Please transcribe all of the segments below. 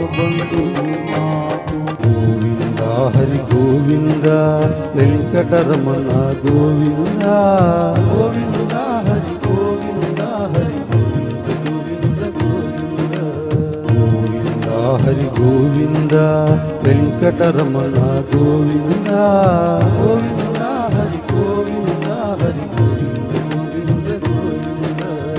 ఆత్మబంధు మాకు గోవింద హరి గోవింద వెంకటరమణ గోవింద గోవింద హరి గోవింద హరి గోవింద గోవింద గోవింద గోవింద హరి గోవింద వెంకటరమణ గోవింద గోవింద హరి గోవింద హరి గోవింద గోవింద గోవింద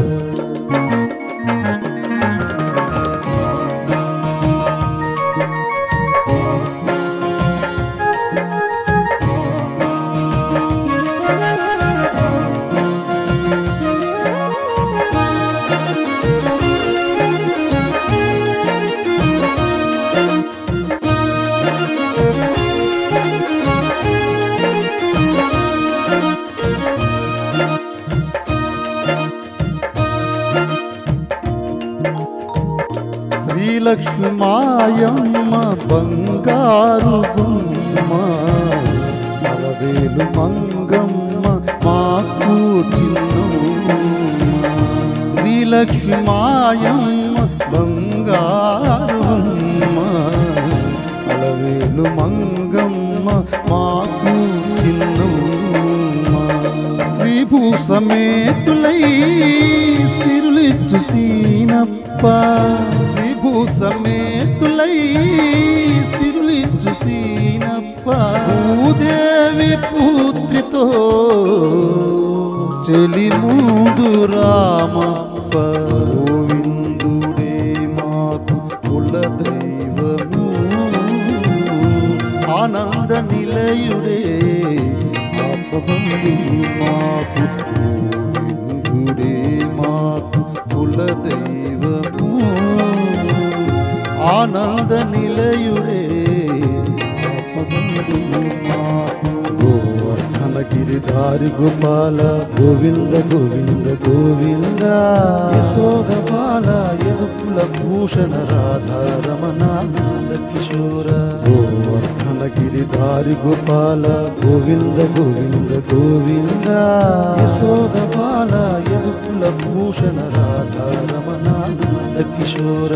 శ్రీలక్ష్మి మాయమ్మ బంగారు గుమ్మ అలవేలు మంగమ్మ మాకు చిన్నమ్మ శ్రీలక్ష్మి మాయమ్మ బంగారు గుమ్మ అలవేలు మంగమ్మ మాకు చిన్నమ్మ శ్రీభూ సమేతులై సిరులిచ్చు సీనప్ప శ్రీభూ సమేతులై సిరులిచ్చు సీనప్ప భూదేవి పుత్రితో చెలి ముందు రామప్ప గోవిందుడే మాకు కుల దైవము ఆనంద నిలయుడే ఆపబంధు మాకు గోవిందుడే మాకు కుల దైవము ఆనంద నిలయుడే ఆపబంధు మాకు గోవర్ధన గిరిధారి గోపాల గోవింద గోవింద గోవింద యశోద బాల యదుకుల భూషణ రాధా రమణ నంద కిశోర గోవర్ధన గిరిధారి గోపాల గోవింద గోవింద గోవింద యశోద బాల యదుకుల భూషణ రాధా రమణ నంద కిశోర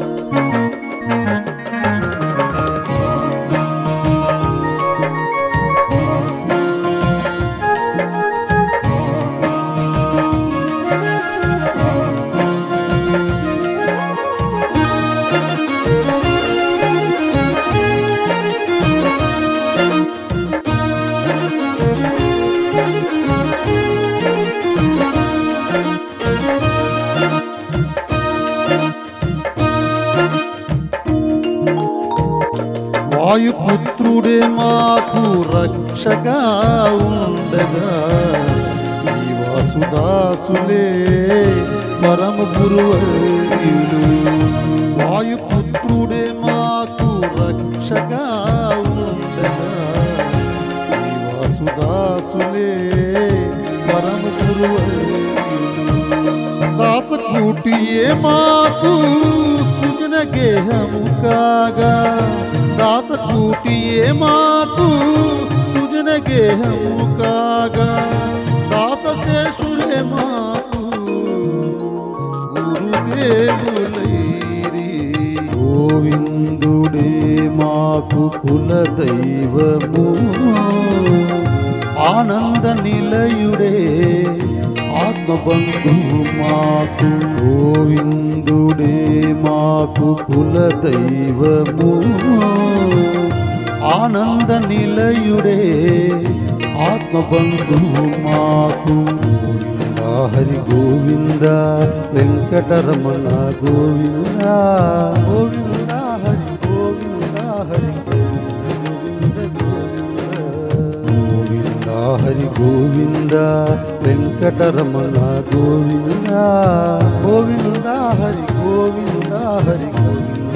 వాయుపుత్రుడే మాకు రక్షగా ఉండగా ఈ వాసుదాసులే పరమ గురువర్యులు వాయుపుత్రుడే మాకు రక్షగా ఉండగా ఈ వాసుదాసులే పరమ గురువర్యులు దాసకూటియే మాకు సుజన గేహము కాగా దాసకూటియే మాకు సుజన గేహము కాగా దాసశేషులే మాకు గురుదేవులైరి గోవిందుడే మాకు కుల దైవము ఆనంద నిలయుడే ఆత్మబంధు మాకు గోవిందుడే మాకు కుల దైవము ఆనంద నిలయుడే ఆత్మబంధు మాకు గోవింద హరి గోవింద వెంకటరమణ గోవింద గోవింద హరి గోవింద హరి గోవింద గోవింద గోవింద హరి గోవింద వెంకటరమణ గోవింద గోవింద హరి గోవింద హరి గోవింద